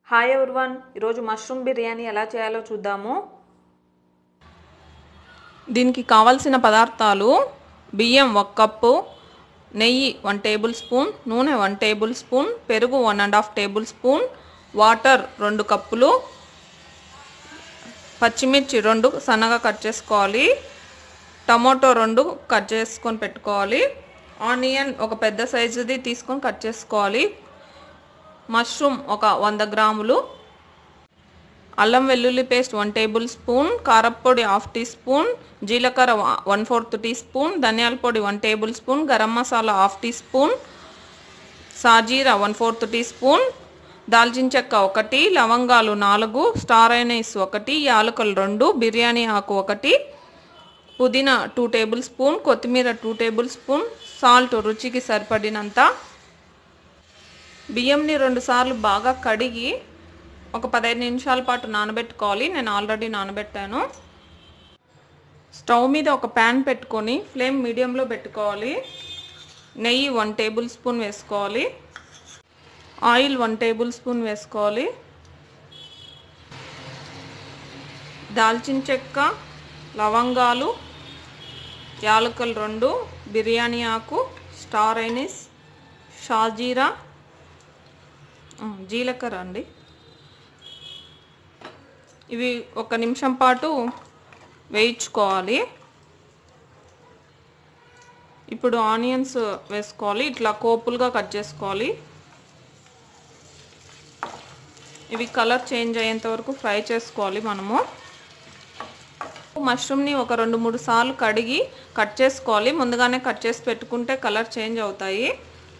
hi everyone ఈరోజు mushroom biryani ఎలా చేయాలో చూద్దాము దీనికి కావాల్సిన పదార్థాలు బియ్యం ఒక కప్పు నెయ్యి వన్ టేబుల్ స్పూన్ నూనె వన్ టేబుల్ స్పూన్ పెరుగు one and half tablespoon water రెండు కప్పులు పచ్చిమిర్చి రెండు సన్నగా కట్ చేసుకోవాలి టమాటో రెండు కట్ చేసుకొని పెట్టుకోవాలి ఆనియన్ ఒక పెద్ద సైజుది తీసుకొని కట్ చేసుకోవాలి మష్రూమ్ ఒక వంద గ్రాములు అల్లం వెల్లుల్లి పేస్ట్ వన్ టేబుల్ స్పూన్ కారప్పొడి హాఫ్ టీ స్పూన్ జీలకర్ర వన్ ఫోర్త్ టీ స్పూన్ ధనియాల పొడి one tablespoon garam masala half teaspoon సాజీరా వన్ ఫోర్త్ టీ స్పూన్ దాల్చిన చెక్క ఒకటి లవంగాలు నాలుగు స్టార్ ఐనైస్ ఒకటి యాలకులు రెండు బిర్యానీ ఆకు ఒకటి పుదీనా టూ టేబుల్ స్పూన్ కొత్తిమీర టూ టేబుల్ స్పూన్ సాల్ట్ రుచికి సరిపడినంత బియ్యంని రెండుసార్లు బాగా కడిగి ఒక పదహైదు నిమిషాల పాటు నానబెట్టుకోవాలి నేను ఆల్రెడీ నానబెట్టాను స్టవ్ మీద ఒక ప్యాన్ పెట్టుకొని ఫ్లేమ్ మీడియంలో పెట్టుకోవాలి నెయ్యి వన్ టేబుల్ స్పూన్ వేసుకోవాలి ఆయిల్ వన్ టేబుల్ స్పూన్ వేసుకోవాలి దాల్చిన చెక్క లవంగాలు యాలకులు రెండు బిర్యానీ ఆకు స్టార్ ఐనిస్ షాజీరా జీలకర్ర అండి ఇవి ఒక నిమిషం పాటు వేయించుకోవాలి ఇప్పుడు ఆనియన్స్ వేసుకోవాలి ఇట్లా కోపులుగా కట్ చేసుకోవాలి ఇవి కలర్ చేంజ్ అయ్యేంత వరకు ఫ్రై చేసుకోవాలి మనము మష్రూమ్ని ఒక రెండు మూడు సార్లు కడిగి కట్ చేసుకోవాలి ముందుగానే కట్ చేసి పెట్టుకుంటే కలర్ చేంజ్ అవుతాయి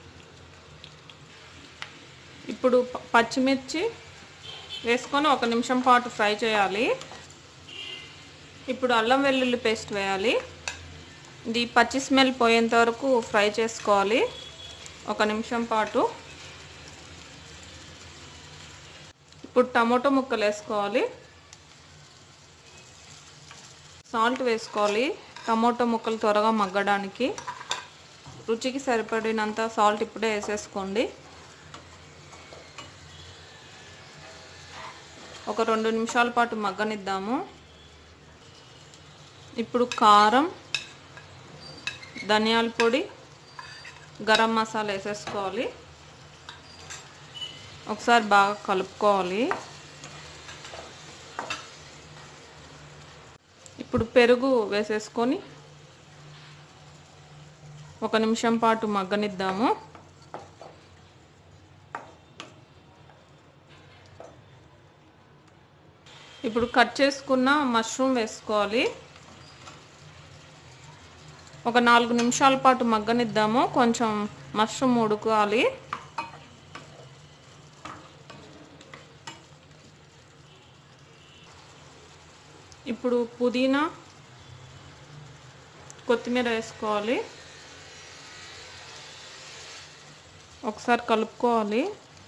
ఇప్పుడు ప- పచ్చిమిర్చి వేసుకొని ఒక నిమిషం పాటు ఫ్రై చేయాలి ఇప్పుడు అల్లం వెల్లుల్లి పేస్ట్ వేయాలి ఇది పచ్చి స్మెల్ పోయేంత వరకు ఫ్రై చేసుకోవాలి ఒక నిమిషం పాటు ఇప్పుడు టమాటో ముక్కలు వేసుకోవాలి సాల్ట్ వేసుకోవాలి టమాటో ముక్కలు త్వరగా మగ్గడానికి రుచికి సరిపడినంత సాల్ట్ ఇప్పుడే వేసేసుకోండి ఒక రెండు నిమిషాల పాటు మగ్గనిద్దాము ఇప్పుడు కారం ధనియాల పొడి గరం మసాలా వేసేసుకోవాలి ఒకసారి బాగా కలుపుకోవాలి ఇప్పుడు పెరుగు వేసేసుకొని ఒక నిమిషం పాటు మగ్గనిద్దాము ఇప్పుడు కట్ చేసుకున్న మష్రూమ్ వేసుకోవాలి ఒక నాలుగు నిమిషాల పాటు మగ్గనిద్దాము కొంచెం మష్రూమ్ ఉడకాలి ఇప్పుడు పుదీనా కొత్తిమీర వేసుకోవాలి ఒకసారి కలుపుకోవాలి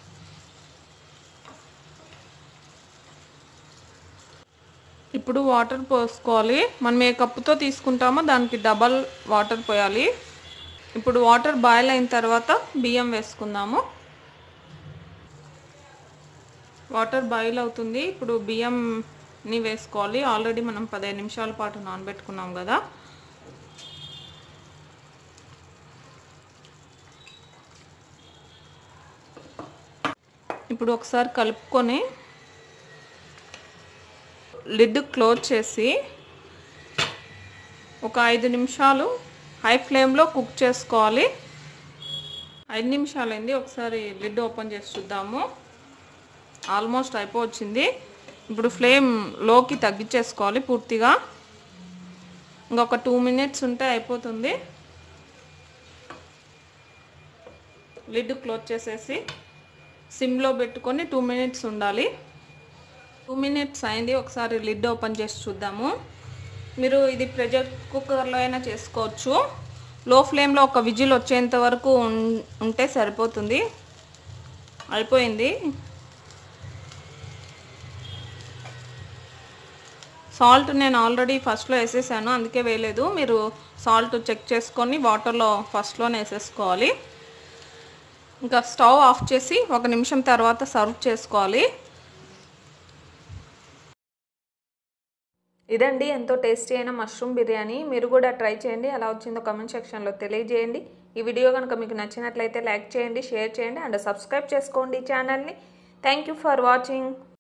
ఇప్పుడు వాటర్ పోసుకోవాలి మనం ఏ కప్పుతో తీసుకుంటామో దానికి డబల్ వాటర్ పోయాలి ఇప్పుడు వాటర్ బాయిల్ అయిన తర్వాత బియ్యం వేసుకుందాము వాటర్ బాయిల్ అవుతుంది ఇప్పుడు బియ్యంని వేసుకోవాలి ఆల్రెడీ మనం పదిహేను నిమిషాల పాటు నానబెట్టుకున్నాం కదా ఇప్పుడు ఒకసారి కలుపుకొని లిడ్ క్లోజ్ చేసి ఒక ఐదు నిమిషాలు హై ఫ్లేమ్లో కుక్ చేసుకోవాలి ఐదు నిమిషాలు అయింది ఒకసారి లిడ్ ఓపెన్ చేసి చూద్దాము ఆల్మోస్ట్ అయిపోవచ్చింది ఇప్పుడు ఫ్లేమ్ లోకి తగ్గించేసుకోవాలి పూర్తిగా ఇంకొక టూ మినిట్స్ ఉంటే అయిపోతుంది లిడ్ క్లోజ్ చేసేసి సిమ్లో పెట్టుకొని టూ మినిట్స్ ఉండాలి టూ మినిట్స్ అయింది ఒకసారి లిడ్ ఓపెన్ చేసి చూద్దాము మీరు ఇది ప్రెషర్ కుక్కర్లో అయినా చేసుకోవచ్చు లో ఫ్లేమ్లో ఒక విజిల్ వచ్చేంత వరకు ఉన్- ఉంటే సరిపోతుంది అయిపోయింది సాల్ట్ నేను ఆల్రెడీ ఫస్ట్లో వేసేసాను అందుకే వేయలేదు మీరు సాల్ట్ చెక్ చేసుకొని వాటర్లో ఫస్ట్లోనే వేసేసుకోవాలి ఇంకా స్టవ్ ఆఫ్ చేసి ఒక నిమిషం తర్వాత సర్వ్ చేసుకోవాలి ఇదండి ఎంతో టేస్టీ అయిన మష్రూమ్ బిర్యానీ మీరు కూడా ట్రై చేయండి ఎలా వచ్చిందో కమెంట్ సెక్షన్లో తెలియజేయండి ఈ వీడియో కనుక మీకు నచ్చినట్లయితే లైక్ చేయండి షేర్ చేయండి అండ్ సబ్స్క్రైబ్ చేసుకోండి ఛానల్ని థ్యాంక్ యూ ఫర్ వాచింగ్